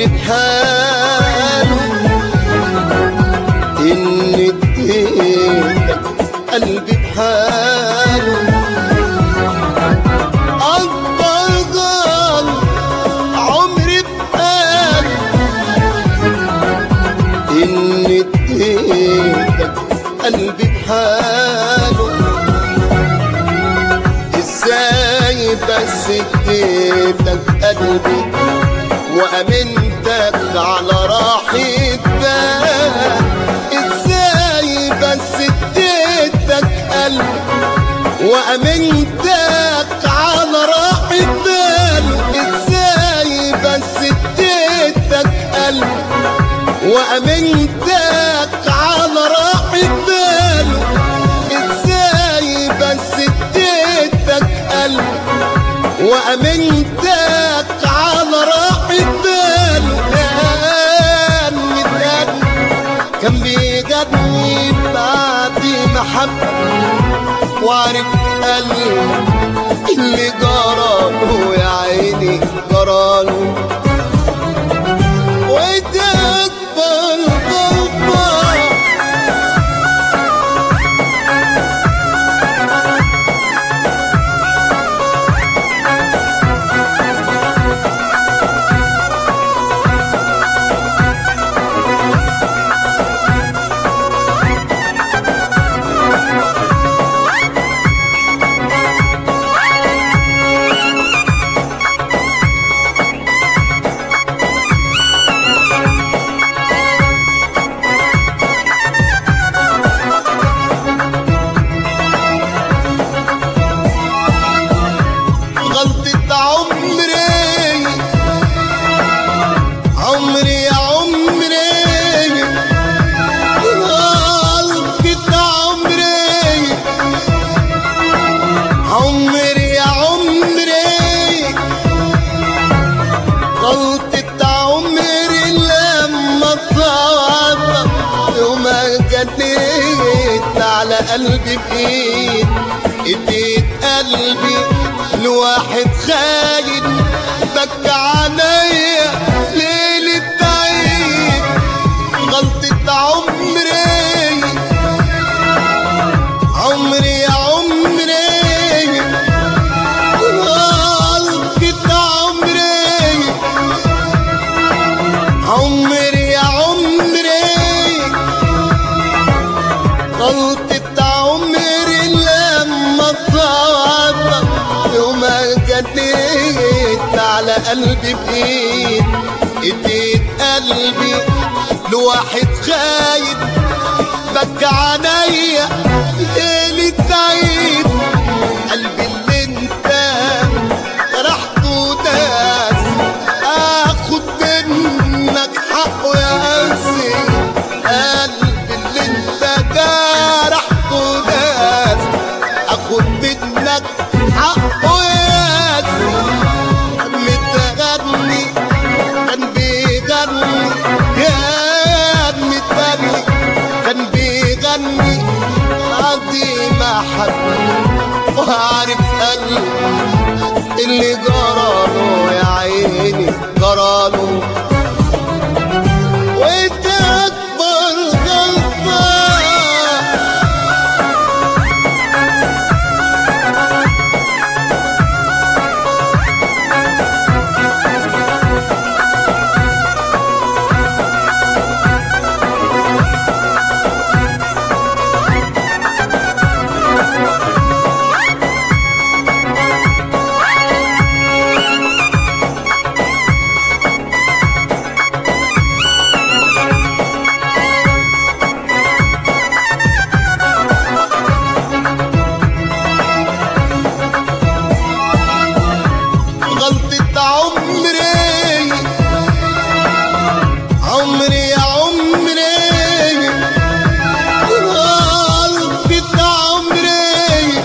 بحاله إن اديتك قلبي بحاله أكبر غلط عمري بقاله إن اديتك قلبي بحاله ازاي بس اديتك قلبي وامنتك على راحة بال ازاي بس اديتك قلبي وامنتك على راحة بال ازاي بس اديتك قلبي وامنتك على راحة باله ازاي بس اديتك قلبي وامنتك على راحة باله كان متأني كان بيجدني بعد محبة وعرف قلبي اللي جراله يا عيني جراله وتكبر غلطة غلطة عمري عمري يا عمري غلطة عمري عمري يا عمري غلطة عمري لما صعبت يوم جنيت على قلبي بإيد اديت قلبي لواحد خاين بكى عليا ليلة عيد غلطة عمري عمري يا عمري غلطة عمري عمري يا عمري غلطة عمري لما صعبت يوم جنيت على قلبي بإيد اديت قلبي لواحد خايف بكى عليا ليلة عيد قلبي اللي انت رحته داس اخد منك حقه يا قاسي قلبي اللي انت جرحته داس اخد منك حقه يا قاسي متغني كان بيغني يا متغني كان بيغني قضي ما حد وعارف قلبي اللي جراله يا عيني جراله وانت اكبر غلطه غلطة عمري عمري يا عمري غلطة عمري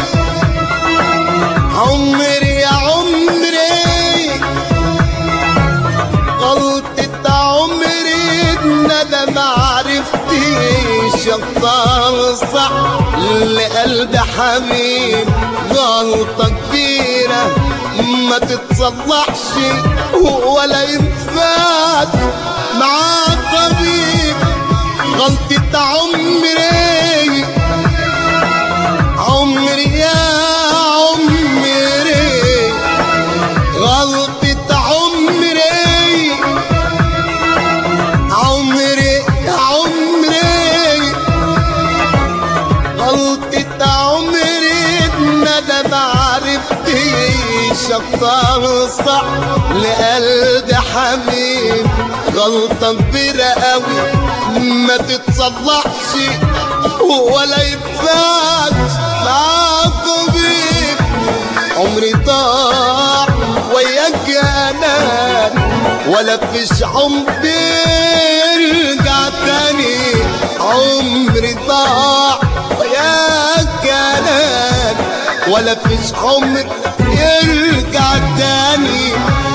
عمري يا عمري غلطة عمري ان انا ما عرفتش اختار صح لقلب حبيب غلطة كبيرة ما تتصلحش ولا ينفعش مع طبيب غلطة عمري عمري يا عمري غلطة عمري عمري يا عمري غلطة عمري ندم عرفتيش اختار صح لقلب حبيب غلطة كبيرة قوي ما تتصلحش ولا ينفعش مع طبيب عمري ضاع وياك يا نان ولا فيش عمر يرجع تاني عمري ضاع وياك يا نان ولا فيش عمر يرجع تاني